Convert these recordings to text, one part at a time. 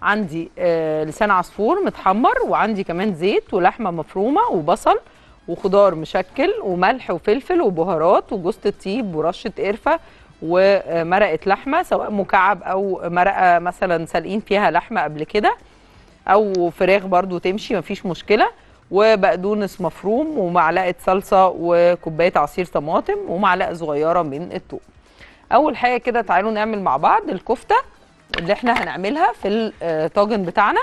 عندي آه لسان عصفور متحمر وعندي كمان زيت ولحمه مفرومه وبصل وخضار مشكل وملح وفلفل وبهارات وجوز الطيب ورشه قرفه ومرقه لحمه سواء مكعب او مرقه مثلا سالقين فيها لحمه قبل كده او فراخ برضو تمشي مفيش مشكله وبقدونس مفروم ومعلقه صلصه وكوبايه عصير طماطم ومعلقه صغيره من الثوم اول حاجه كده تعالوا نعمل مع بعض الكفته اللي احنا هنعملها في الطاجن بتاعنا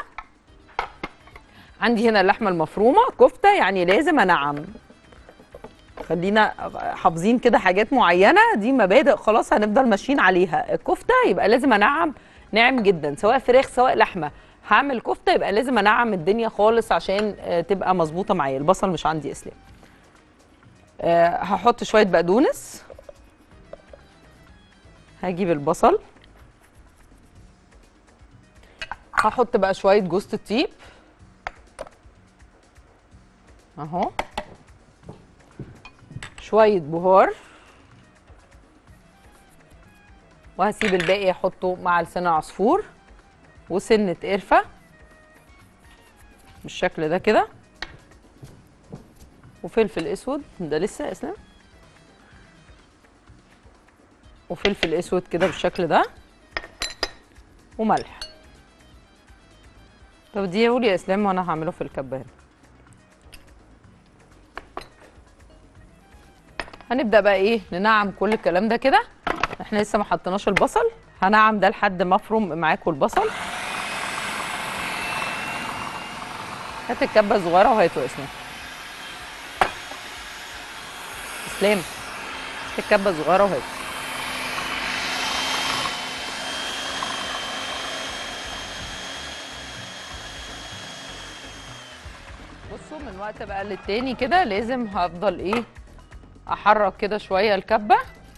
عندي هنا اللحمه المفرومه كفته يعني لازم انعم خلينا حافظين كده حاجات معينه دي مبادئ خلاص هنفضل ماشيين عليها الكفته يبقى لازم انعم ناعم جدا سواء فراخ سواء لحمه هعمل كفته يبقى لازم انعم الدنيا خالص عشان آه، تبقى مظبوطه معايا البصل مش عندي اسلام آه، هحط شويه بقدونس هجيب البصل هحط بقى شويه جوز الطيب اهو شويه بهار وهسيب الباقي احطه مع لسان عصفور وسنه قرفه بالشكل ده كده وفلفل اسود ده لسه يا اسلام وفلفل اسود كده بالشكل ده وملح طب دي قولي يا اسلام وانا هعمله في الكبه هنا هنبدا بقى ايه ننعم كل الكلام ده كده احنا لسه ما حطيناش البصل هنعم ده لحد ما افرم معاكم البصل هات الكبه الصغيره وهاته يا اسلام اسلام هات الكبه الصغيره وهاته بصوا من وقت بقى للتاني كده لازم هفضل ايه احرك كده شويه الكبه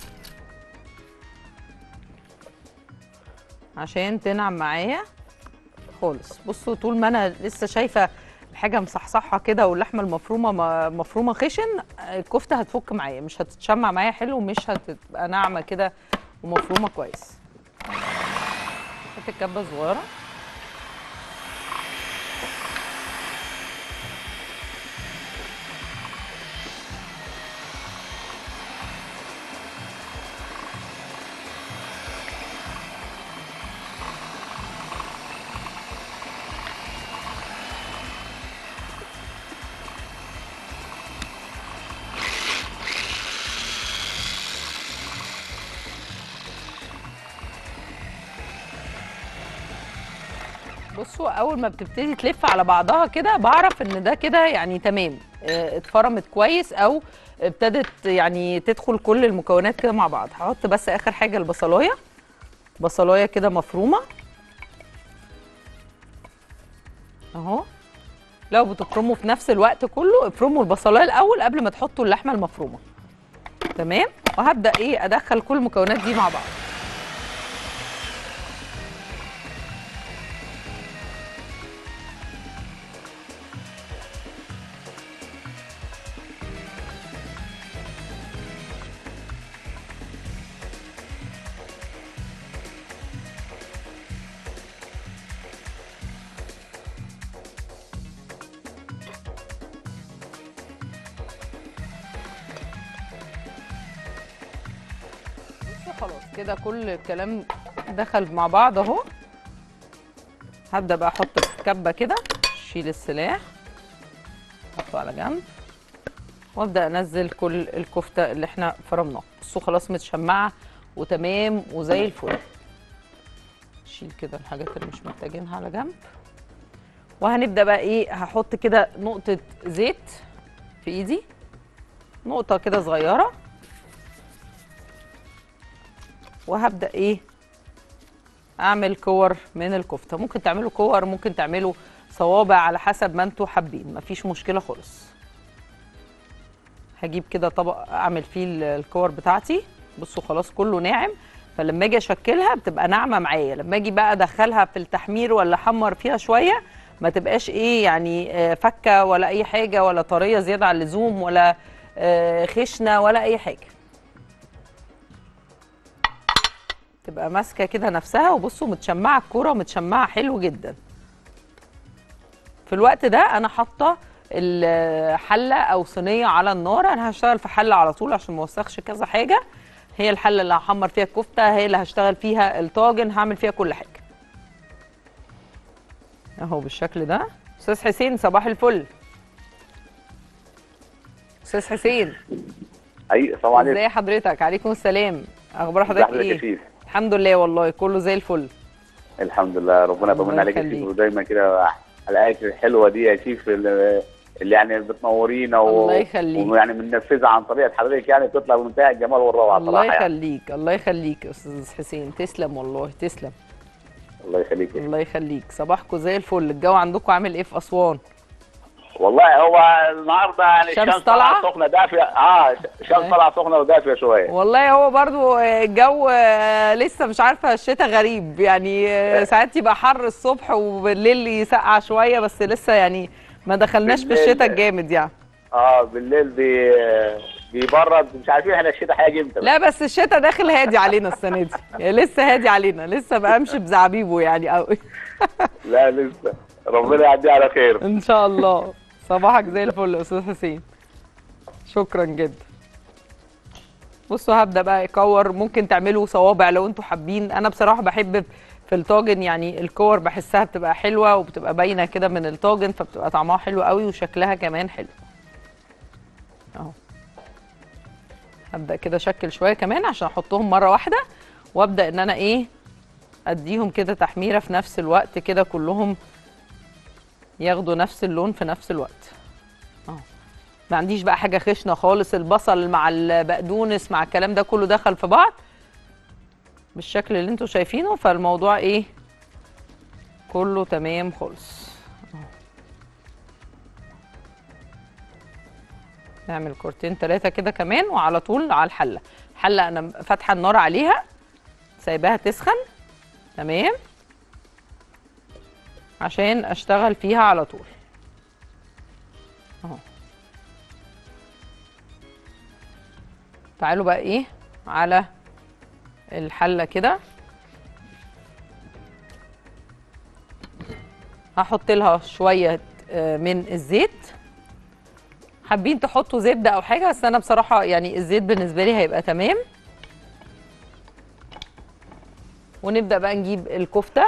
عشان تنعم معايا خالص بصوا طول ما انا لسه شايفه الحاجه مصحصحه كده واللحمه المفرومه م- مفرومه خشن الكفته هتفك معايا مش هتتشمع معايا حلو ومش هتبقى ناعمه كده ومفرومه كويس هات الكبه صغيره بصوا اول ما بتبتدي تلف على بعضها كده بعرف ان ده كده يعني تمام اه، اتفرمت كويس او ابتدت يعني تدخل كل المكونات كده مع بعض هحط بس اخر حاجه البصلايه بصلايه كده مفرومه اهو لو بتفرموا في نفس الوقت كله افرموا البصلايه الاول قبل ما تحطوا اللحمه المفرومه تمام وهبدا ايه ادخل كل المكونات دي مع بعض بصوا خلاص كده كل الكلام دخل مع بعض اهو هبدا بقى احط الكبه كده شيل السلاح احطه على جنب وابدا انزل كل الكفته اللي احنا فرمناها بصوا خلاص متشمعه وتمام وزي الفل شيل كده الحاجات اللي مش محتاجينها على جنب وهنبدا بقى ايه هحط كده نقطه زيت في ايدي نقطه كده صغيره وهبدا ايه اعمل كور من الكفته ممكن تعملوا كور ممكن تعملوا صوابع على حسب ما انتوا حابين مفيش مشكله خالص هجيب كده طبق اعمل فيه ال- الكور بتاعتي بصوا خلاص كله ناعم فلما اجي اشكلها بتبقى ناعمه معايا لما اجي بقى ادخلها في التحمير ولا احمر فيها شويه ما تبقاش ايه يعني آه، فكه ولا اي حاجه ولا طريه زياده عن اللزوم ولا آه، خشنه ولا اي حاجه تبقى ماسكه كده نفسها وبصوا متشمعه الكوره متشمعه حلو جدا في الوقت ده انا حاطه الحله او صينيه على النار انا هشتغل في حله على طول عشان ما اوسخش كذا حاجه هي الحله اللي هحمر فيها الكفته هي اللي هشتغل فيها الطاجن هعمل فيها كل حاجه اهو بالشكل ده استاذ حسين صباح الفل استاذ حسين اي السلام عليكم ازي حضرتك عليكم السلام اخبار ازي حضرتك حضرتك يا ايه شيف الحمد لله والله كله زي الفل الحمد لله ربنا الله يطمن عليك يا يخليك. شيف ودايما كده الحلقات الحلوه دي يا شيف اللي اللي يعني بتنورينا و... الله يخليك. ويعني بننفذها عن طريقه حضرتك يعني بتطلع بمنتهى الجمال والروعه الله صراحه يعني. يخليك الله يخليك يا استاذ حسين تسلم والله تسلم الله يخليك يا شيف. الله يخليك صباحكم زي الفل الجو عندكم عامل ايه في اسوان والله هو النهارده يعني شمس الشمس طالعة؟ طالعه سخنه دافيه اه الشمس أيوة. طالعه سخنه ودافيه شويه والله هو برضو الجو آه، لسه مش عارفه الشتاء غريب يعني آه، ساعات يبقى حر الصبح وبالليل يسقع شويه بس لسه يعني ما دخلناش في بالليل. الشتاء الجامد يعني اه بالليل بي... بيبرد مش عارفين احنا الشتاء هيجي امتى لا بس الشتاء داخل هادي علينا السنه دي يعني لسه هادي علينا لسه بقى امشي بزعبيبه يعني قوي لا لسه ربنا يعديها على خير ان شاء الله صباحك زي الفل يا استاذ حسين شكرا جدا بصوا هبدا بقى اكور ممكن تعملوا صوابع لو انتوا حابين انا بصراحه بحب في الطاجن يعني الكور بحسها بتبقى حلوه وبتبقى باينه كده من الطاجن فبتبقى طعمها حلو قوي وشكلها كمان حلو اهو هبدا كده اشكل شويه كمان عشان احطهم مره واحده وابدا ان انا ايه اديهم كده تحميره في نفس الوقت كده كلهم ياخدوا نفس اللون في نفس الوقت اهو ما عنديش بقى حاجه خشنه خالص البصل مع البقدونس مع الكلام ده كله دخل في بعض بالشكل اللي انتوا شايفينه فالموضوع ايه كله تمام خالص اهو. نعمل كورتين ثلاثه كده كمان وعلى طول على الحله الحله انا فاتحه النار عليها سايباها تسخن تمام عشان اشتغل فيها على طول اهو تعالوا بقى ايه على الحله كده هحط لها شويه آه، من الزيت حابين تحطوا زبده او حاجه بس انا بصراحه يعني الزيت بالنسبه لي هيبقى تمام ونبدا بقى نجيب الكفته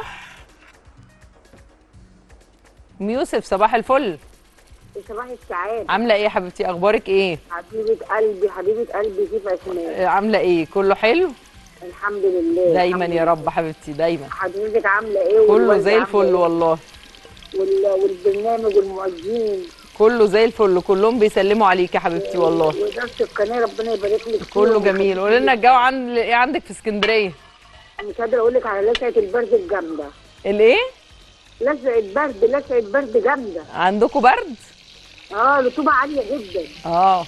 ام يوسف صباح الفل صباح السعادة عامله ايه يا حبيبتي اخبارك ايه حبيبة قلبي حبيبة قلبي كيف اسماء آه، عامله ايه كله حلو الحمد لله دايما الحمد يا لله. رب حبيبتي دايما حضرتك عاملة ايه كله والوالدة زي عاملة الفل إيه؟ والله وال... والبرنامج والمؤذنين كله زي الفل كلهم بيسلموا عليك يا حبيبتي والله ودرس القناة ربنا يبارك لك كله فيهم. جميل قولي لنا الجو عند ايه عندك في اسكندريه أنا مش قادرة اقول لك على لسعة البرد الجامدة الايه لسعة برد لسعة برد جامدة عندكم برد اه رطوبة عالية جدا اه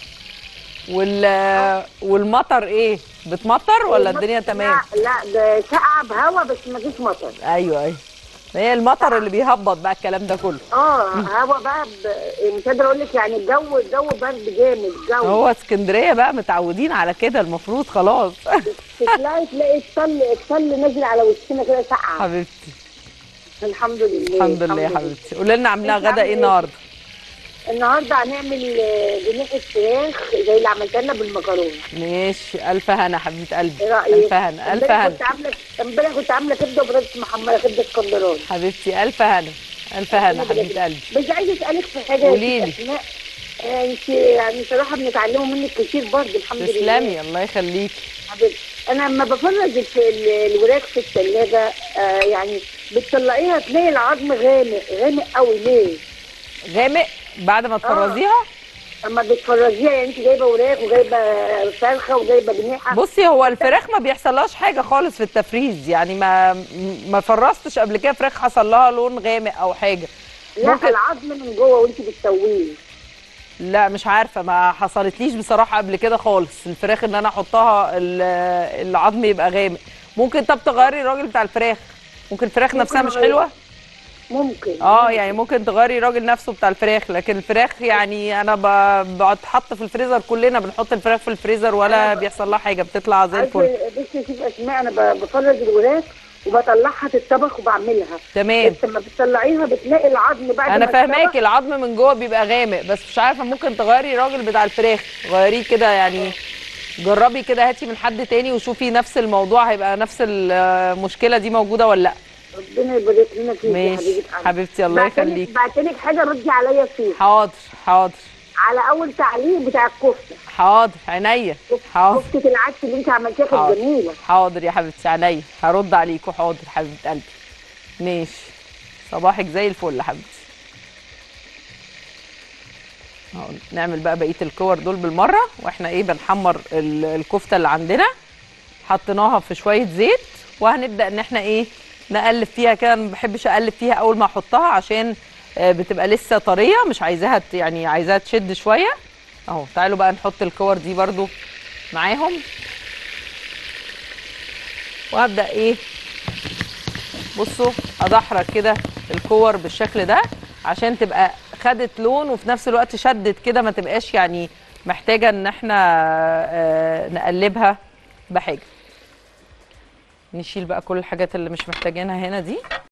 وال والمطر ايه بتمطر ولا الدنيا تمام لا لا ده سقعة بهوا بس ما فيش مطر ايوه ايوه ما هي المطر اللي بيهبط بقى الكلام ده كله اه هوا بقى ب... مش قادرة اقول لك يعني الجو الجو برد جامد جو هو اسكندريه بقى متعودين على كده المفروض خلاص تلاقي تلاقي الطل الطل نازل على وشنا كده سقعة حبيبتي الحمد لله الحمد لله يا حبيبتي قولي لنا عاملين انت غدا ايه عاملة النهارده النهارده هنعمل آه، جنيحة فراخ زي اللي عملتها لنا بالمكرونة ماشي الف هنا حبيبه قلبي ايه رأيك؟ الف هنا الف امبارح هنا كنت عاملة امبارح كنت عاملة كبدة وبرد محمرة كبدة اسكندراني حبيبتي الف هنا الف هنا حبيبه قلبي بس عايزة اسألك في حاجة يا قوليلي. ست أسماء. آه، انت يعني صراحة بنتعلموا منك كتير برضه الحمد لله تسلمي الله يخليكي حبيبتي انا لما بفرز الف- ال- الوراك في الثلاجة آه يعني بتطلعيها تلاقي العظم غامق غامق قوي ليه؟ غامق بعد ما تفرزيها اما بتفرزيها يعني انت جايبه وراك وجايبه فرخه وجايبه جنيحه بصي هو الفراخ ما بيحصلهاش حاجه خالص في التفريز يعني ما ما فرزتش قبل كده فراخ حصل لها لون غامق او حاجه لا ممكن- العظم من جوه وانت بتسويه لا مش عارفه ما حصلتليش بصراحه قبل كده خالص الفراخ ان انا احطها ال- العظم يبقى غامق ممكن طب تغيري الراجل بتاع الفراخ ممكن الفراخ نفسها مش أغير. حلوه ممكن اه يعني ممكن تغيري الراجل نفسه بتاع الفراخ لكن الفراخ يعني انا ب- بتحط في الفريزر كلنا بنحط الفراخ في الفريزر ولا بيحصل لها حاجه بتطلع زي الفل عايزة- بصي يا شيف اسماء انا ب- بفرز الوراك وبطلعها تتطبخ وبعملها تمام بس لما بتطلعيها بتلاقي العظم بعد انا ما فاهماكي اتطبخ العظم من جوه بيبقى غامق بس مش عارفه ممكن تغيري الراجل بتاع الفراخ غيريه كده يعني جربي كده هاتي من حد تاني وشوفي نفس الموضوع هيبقى نفس المشكله دي موجوده ولا لا ربنا يبارك لنا فيك يا ماشي حبيبه قلبي. حبيبتي الله بعتلك- يخليك بعتلك حاجه ردي عليا فيها حاضر حاضر على اول تعليق بتاع الكفته حاضر عينيا حاضر كفته العدس اللي انت عملتيها حاضر. كانت جميله حاضر يا حبيبتي عينيا هرد عليكوا حاضر حبيبه قلبي ماشي صباحك زي الفل يا حبيبتي أهو نعمل بقى بقيه الكور دول بالمره واحنا ايه بنحمر ال- الكفته اللي عندنا حطيناها في شويه زيت وهنبدا ان احنا ايه نقلب فيها كده ما بحبش اقلب فيها اول ما احطها عشان آه، بتبقى لسه طريه مش عايزاها ت- يعني عايزاها تشد شويه اهو تعالوا بقى نحط الكور دي برضو معاهم وهبدا ايه بصوا ادحرج كده الكور بالشكل ده عشان تبقى خدت لون وفي نفس الوقت شدت كده ما تبقاش يعني محتاجه ان احنا آه، نقلبها بحاجه نشيل بقى كل الحاجات اللي مش محتاجينها هنا دي